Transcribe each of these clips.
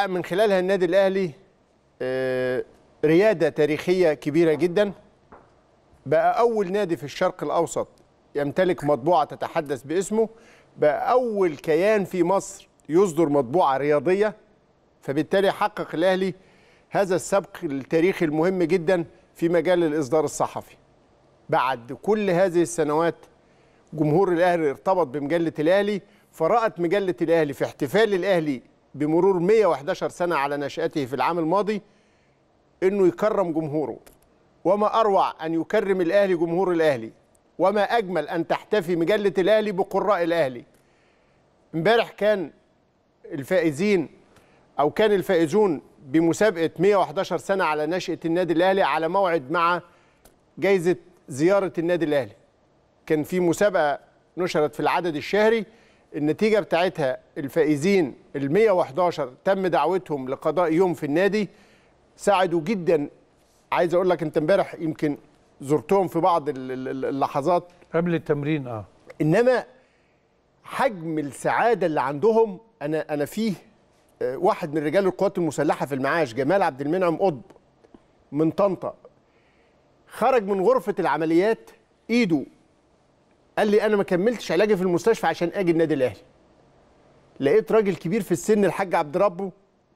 حقق من خلالها النادي الاهلي آه، رياده تاريخيه كبيره جدا بقى اول نادي في الشرق الاوسط يمتلك مطبوعه تتحدث باسمه بقى اول كيان في مصر يصدر مطبوعه رياضيه فبالتالي حقق الاهلي هذا السبق التاريخي المهم جدا في مجال الاصدار الصحفي بعد كل هذه السنوات جمهور الاهلي ارتبط بمجله الاهلي فرأت مجله الاهلي في احتفال الاهلي بمرور 111 سنه على نشأته في العام الماضي انه يكرم جمهوره وما اروع ان يكرم الاهلي جمهور الاهلي وما اجمل ان تحتفي مجله الاهلي بقراء الاهلي امبارح كان الفائزين او كان الفائزون بمسابقه 111 سنه على نشأة النادي الاهلي على موعد مع جائزه زياره النادي الاهلي كان في مسابقه نشرت في العدد الشهري النتيجه بتاعتها الفائزين ال 111 تم دعوتهم لقضاء يوم في النادي ساعدوا جدا عايز اقول لك انت امبارح يمكن زرتهم في بعض ال- ال- اللحظات قبل التمرين اه انما حجم السعاده اللي عندهم انا انا فيه آه، واحد من رجال القوات المسلحه في المعاش جمال عبد المنعم قطب من طنطا خرج من غرفه العمليات ايده قال لي انا ما كملتش علاجي في المستشفى عشان اجي النادي الاهلي لقيت راجل كبير في السن الحاج عبد ربه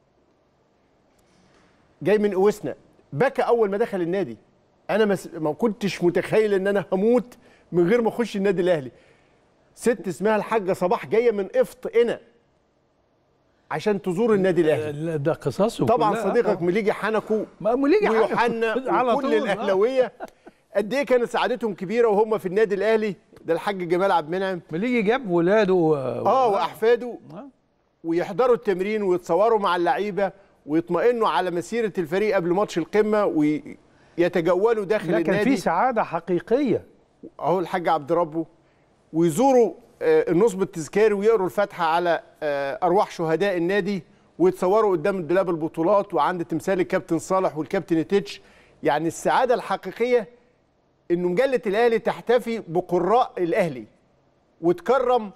جاي من قوسنا بكى اول ما دخل النادي انا مس... ما كنتش متخيل ان انا هموت من غير ما اخش النادي الاهلي ست اسمها الحاجه صباح جايه من قفط قنا عشان تزور النادي الاهلي لا، ده قصصه طبعا كلها. صديقك مليجي حنكو ما مليجي ويوحنا على وكل طول، آه. الاهلاويه قد ايه كانت سعادتهم كبيره وهم في النادي الاهلي ده الحاج جمال عبد المنعم مليجي جاب ولاده و... اه واحفاده آه. ويحضروا التمرين ويتصوروا مع اللعيبه ويطمئنوا على مسيره الفريق قبل ماتش القمه ويتجولوا داخل ده كان النادي في سعاده حقيقيه اهو الحاج عبد ربه ويزوروا آه، النصب التذكاري ويقروا الفاتحه على آه، ارواح شهداء النادي ويتصوروا قدام دولاب البطولات وعند تمثال الكابتن صالح والكابتن تيتش يعني السعاده الحقيقيه انه مجله الاهلي تحتفي بقراء الاهلي وتكرم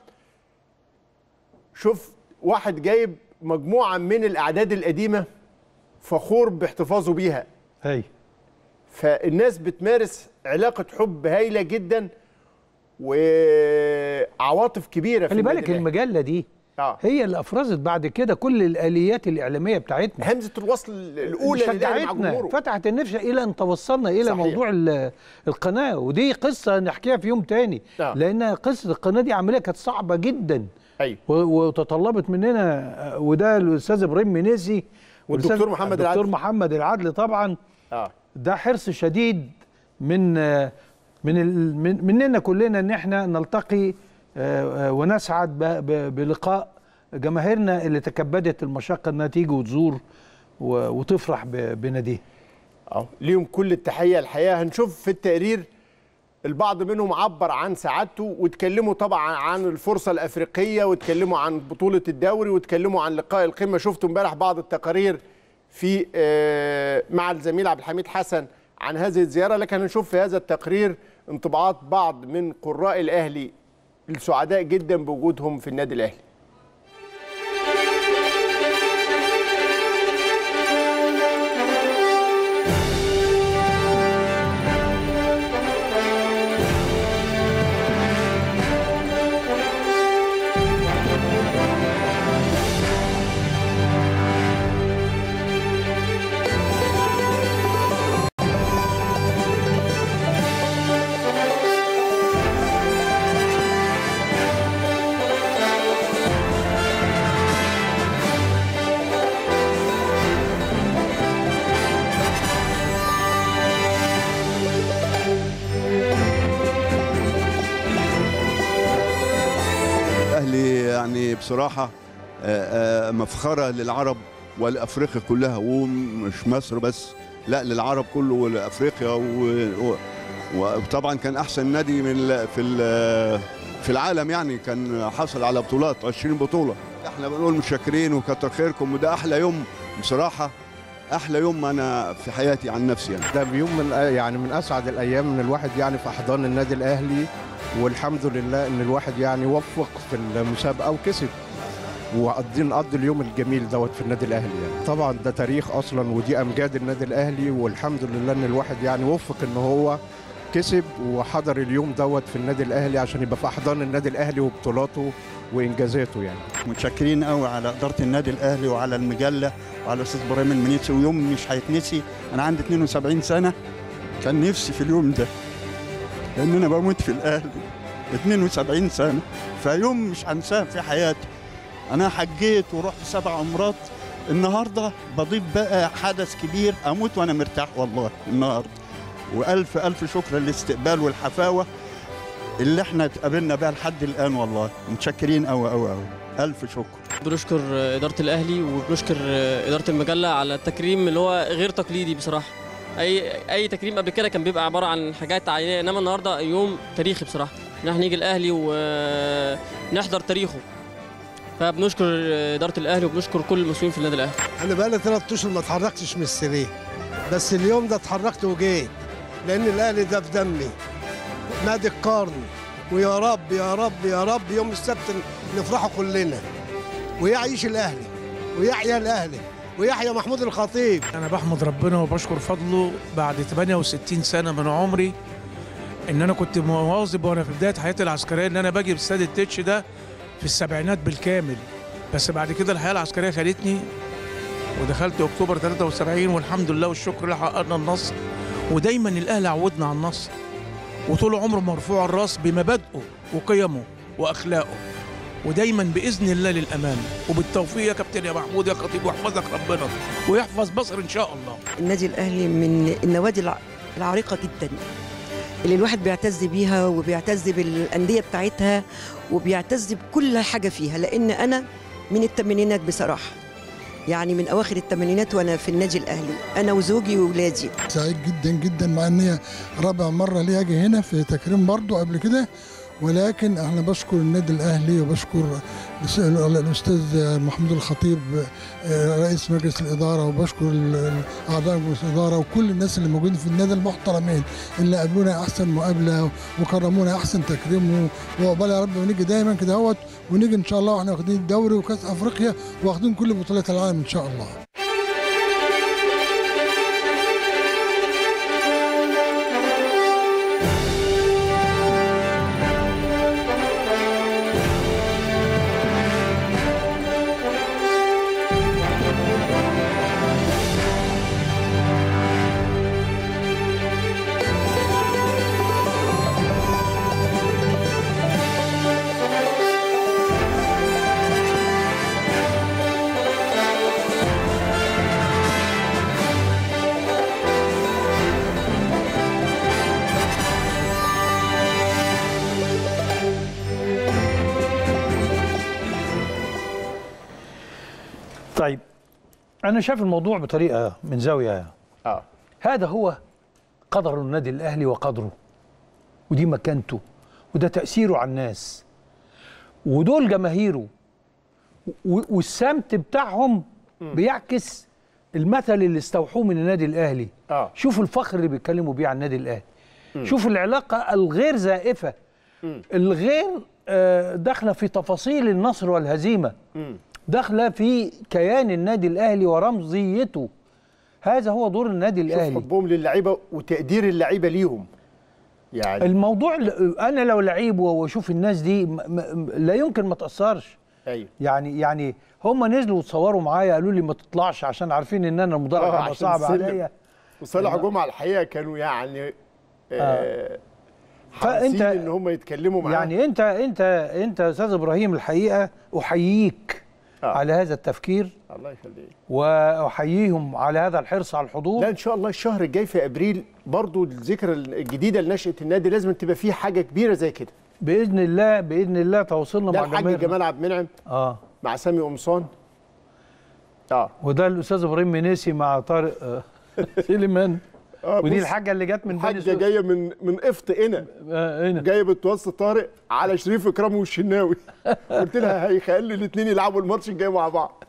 شوف واحد جايب مجموعه من الاعداد القديمه فخور باحتفاظه بيها هي فالناس بتمارس علاقة حب هايلة جدا وعواطف كبيرة في خلي النادي بالك الأهلي. المجله دي آه. هي اللي افرزت بعد كده كل الاليات الاعلاميه بتاعتنا همزة الوصل الأولى للأهلي مع شجعتنا جمهوره فتحت النفس الى ان توصلنا الى صحيح. موضوع ال- القناه ودي قصه نحكيها في يوم تاني آه. لان قصه القناه دي عمليه كانت صعبه جدا أيوة و- وتطلبت مننا آه، وده الاستاذ ابراهيم منيسي والدكتور والأستاذ- محمد الدكتور العدل. محمد العدل طبعا آه. ده حرص شديد من آه، من ال- من مننا كلنا ان احنا نلتقي آه، آه، ونسعد ب- ب- بلقاء جماهيرنا اللي تكبدت المشقه انها تيجي وتزور و- وتفرح ب- بناديه أهو ليهم كل التحية الحقيقة هنشوف في التقرير البعض منهم عبر عن سعادته واتكلموا طبعا عن الفرصة الأفريقية واتكلموا عن بطولة الدوري واتكلموا عن لقاء القمة شفتوا امبارح بعض التقارير في آه، مع الزميل عبد الحميد حسن عن هذه الزيارة لكن هنشوف في هذا التقرير انطباعات بعض من قراء الأهلي السعداء جدا بوجودهم في النادي الأهلي الاهلي يعني بصراحه آه، آه، مفخره للعرب والافريقيا كلها ومش مصر بس لا للعرب كله ولافريقيا و- و- وطبعا كان احسن نادي من ال- في ال- في العالم يعني كان حصل على بطولات 20 بطوله احنا بنقول متشكرين وكتر خيركم وده احلى يوم بصراحه احلى يوم انا في حياتي عن نفسي يعني ده يوم من يعني من اسعد الايام ان الواحد يعني في احضان النادي الاهلي والحمد لله ان الواحد يعني وفق في المسابقه وكسب وقضي نقضي اليوم الجميل دوت في النادي الاهلي يعني طبعا ده تاريخ اصلا ودي امجاد النادي الاهلي والحمد لله ان الواحد يعني وفق ان هو كسب وحضر اليوم دوت في النادي الاهلي عشان يبقى في احضان النادي الاهلي وبطولاته وانجازاته يعني متشكرين قوي على اداره النادي الاهلي وعلى المجله وعلى الاستاذ ابراهيم المنيسي ويوم مش هيتنسي انا عندي 72 سنه كان نفسي في اليوم ده لان انا بموت في الاهلي 72 سنه فيوم مش هنساه في حياتي انا حجيت ورحت سبع عمرات النهارده بضيف بقى حدث كبير اموت وانا مرتاح والله النهارده والف الف شكر للاستقبال والحفاوه اللي احنا اتقابلنا بيها لحد الان والله متشكرين قوي قوي قوي الف شكر بنشكر إدارة الأهلي وبنشكر إدارة المجلة على التكريم اللي هو غير تقليدي بصراحة أي أي تكريم قبل كده كان بيبقى عبارة عن حاجات عينية إنما النهاردة يوم تاريخي بصراحة إن احنا نيجي الأهلي ونحضر تاريخه فبنشكر إدارة الأهلي وبنشكر كل المسؤولين في النادي الأهلي انا بقالي ثلاث اشهر ما اتحركتش من السرير بس اليوم ده اتحركت وجيت لان الاهلي ده في دمي نادي القرن ويا رب يا رب يا رب يوم السبت نفرحوا كلنا ويعيش الاهلي ويحيا الاهلي ويحيا محمود الخطيب أنا بحمد ربنا وبشكر فضله بعد 68 سنة من عمري إن أنا كنت مواظب وأنا في بداية حياتي العسكرية إن أنا باجي باستاد التتش ده في السبعينات بالكامل بس بعد كده الحياة العسكرية خدتني ودخلت أكتوبر 73 والحمد لله والشكر لله حققنا النصر ودايما الأهلي عودنا على النصر وطول عمره مرفوع الراس بمبادئه وقيمه وأخلاقه ودايما باذن الله للامام وبالتوفيق يا كابتن يا محمود يا خطيب ويحفظك ربنا ويحفظ مصر ان شاء الله النادي الاهلي من النوادي الع- العريقه جدا اللي الواحد بيعتز بيها وبيعتز بالانديه بتاعتها وبيعتز بكل حاجه فيها لان انا من الثمانينات بصراحه يعني من اواخر الثمانينات وانا في النادي الاهلي انا وزوجي واولادي سعيد جدا جدا مع ان هي رابع مره لي اجي هنا في تكريم برضو قبل كده ولكن انا بشكر النادي الاهلي وبشكر الأس- الاستاذ محمود الخطيب آه، رئيس مجلس الاداره وبشكر ال- ال- اعضاء مجلس الاداره وكل الناس اللي موجودين في النادي المحترمين اللي قابلونا احسن مقابله وكرمونا احسن تكريم وعقبال يا رب ونيجي دايما كده اهوت ونيجي ان شاء الله واحنا واخدين الدوري وكاس افريقيا واخدين كل بطولات العالم ان شاء الله طيب انا شايف الموضوع بطريقه من زاويه اه هذا هو قدر النادي الاهلي وقدره ودي مكانته وده تاثيره على الناس ودول جماهيره و- والسمت بتاعهم بيعكس المثل اللي استوحوه من النادي الاهلي اه شوفوا الفخر اللي بيتكلموا بيه عن النادي الاهلي شوفوا العلاقه الغير زائفه الغير آه، داخله في تفاصيل النصر والهزيمه داخله في كيان النادي الاهلي ورمزيته هذا هو دور النادي شوف الاهلي حبهم للعيبه وتقدير اللعيبه ليهم يعني الموضوع ل- انا لو لعيب واشوف الناس دي م- م- لا يمكن ما تاثرش ايوه يعني يعني هم نزلوا وتصوروا معايا قالوا لي ما تطلعش عشان عارفين ان انا المدرج آه، هيبقى عشان صعب السلم. عليا وصالح جمعه الحقيقه كانوا يعني آه فأنت- حريصين ان هم يتكلموا معاه يعني انت انت انت يا استاذ ابراهيم الحقيقه احييك آه. على هذا التفكير الله يخليك واحييهم على هذا الحرص على الحضور لا ان شاء الله الشهر الجاي في ابريل برضو الذكرى الجديده لنشاه النادي لازم تبقى فيه حاجه كبيره زي كده باذن الله باذن الله تواصلنا ده مع الحاج جماهيرنا جمال عبد المنعم اه مع سامي قمصان اه وده الاستاذ ابراهيم منيسي مع طارق آه، سليمان آه، ودي بص، الحاجه اللي جت من بني حاجه سويف. جايه من من قفط هنا آه، هنا جايه بتوصي طارق على شريف اكرام والشناوي قلت لها هيخلي الاثنين يلعبوا الماتش الجاي مع بعض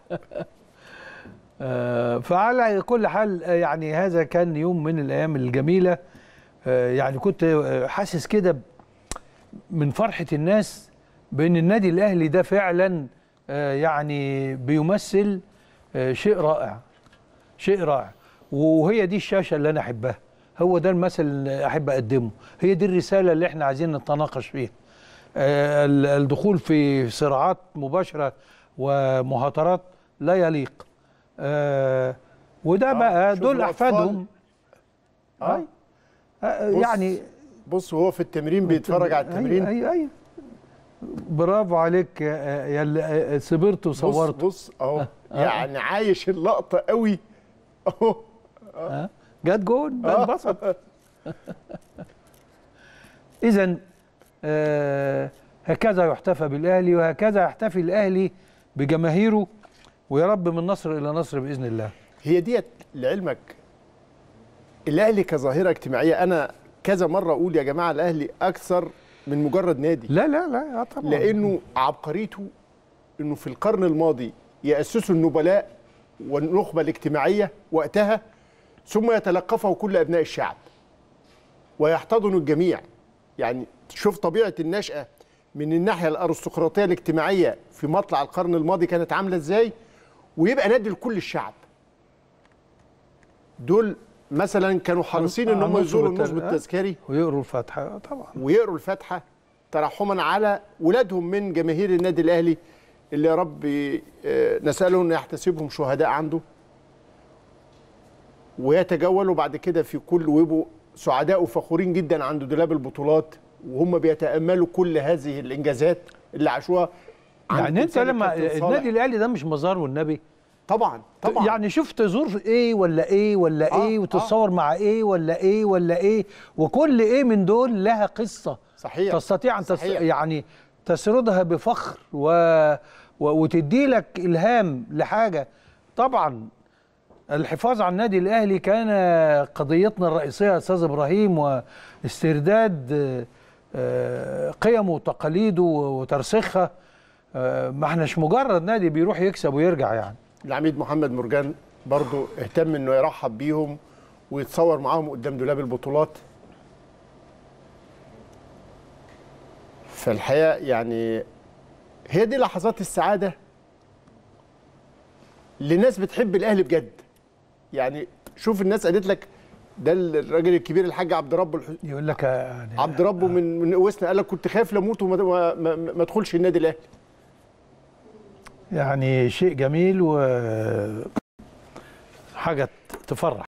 آه، فعلى كل حال آه، يعني هذا كان يوم من الايام الجميله آه، يعني كنت آه، حاسس كده ب- من فرحه الناس بان النادي الاهلي ده فعلا آه، يعني بيمثل آه، شيء رائع شيء رائع وهي دي الشاشه اللي انا احبها هو ده المثل اللي احب اقدمه هي دي الرساله اللي احنا عايزين نتناقش فيها آه، ال- الدخول في صراعات مباشره ومهاترات لا يليق آه، وده آه، بقى شوف دول الأطفال. احفادهم آه. أي. آه، بص- يعني بص وهو في التمرين بيتفرج على التمرين اي اي برافو عليك يا يا اللي صبرت بص وصورت بص اهو يعني عايش اللقطه قوي اهو جت جون ده آه. انبسط اذا آه هكذا يحتفى بالاهلي وهكذا يحتفي الاهلي بجماهيره ويا رب من نصر الى نصر باذن الله هي ديت لعلمك الاهلي كظاهره اجتماعيه انا كذا مره اقول يا جماعه الاهلي اكثر من مجرد نادي لا لا لا آه طبعا لانه عبقريته انه في القرن الماضي ياسسوا النبلاء والنخبه الاجتماعيه وقتها ثم يتلقفه كل ابناء الشعب ويحتضن الجميع يعني شوف طبيعه النشاه من الناحيه الارستقراطيه الاجتماعيه في مطلع القرن الماضي كانت عامله ازاي ويبقى نادي لكل الشعب دول مثلا كانوا حريصين ان هم النصب يزوروا الت- النصب آه. التذكاري ويقروا الفاتحه آه طبعا ويقروا الفاتحه ترحما على ولادهم من جماهير النادي الاهلي اللي يا رب آه، نساله انه يحتسبهم شهداء عنده ويتجولوا بعد كده في كل ويبقوا سعداء وفخورين جدا عند دولاب البطولات وهم بيتاملوا كل هذه الانجازات اللي عاشوها عند يعني انت تمثال لما الكابتن صالح. النادي الاهلي ده مش مزار والنبي طبعا طبعا يعني شفت زور في ايه ولا ايه ولا آه، ايه آه. وتتصور مع ايه ولا ايه ولا ايه وكل ايه من دول لها قصه صحيح تستطيع ان تس... صحيح. يعني تسردها بفخر و... و... وتدي لك الهام لحاجه طبعا الحفاظ على النادي الاهلي كان قضيتنا الرئيسيه يا استاذ ابراهيم واسترداد آه، آه، قيمه وتقاليده وترسيخها آه، ما احناش مجرد نادي بيروح يكسب ويرجع يعني العميد محمد مرجان برضو اهتم انه يرحب بيهم ويتصور معاهم قدام دولاب البطولات فالحقيقه يعني هي دي لحظات السعاده لناس بتحب الاهلي بجد يعني شوف الناس قالت لك ده الراجل الكبير الحاج عبد ربه الح... يقول لك يعني عبد ربه من من قوسنا قال لك كنت خايف لاموت وما ما- ما ما ادخلش النادي الاهلي يعني شيء جميل و حاجه تفرح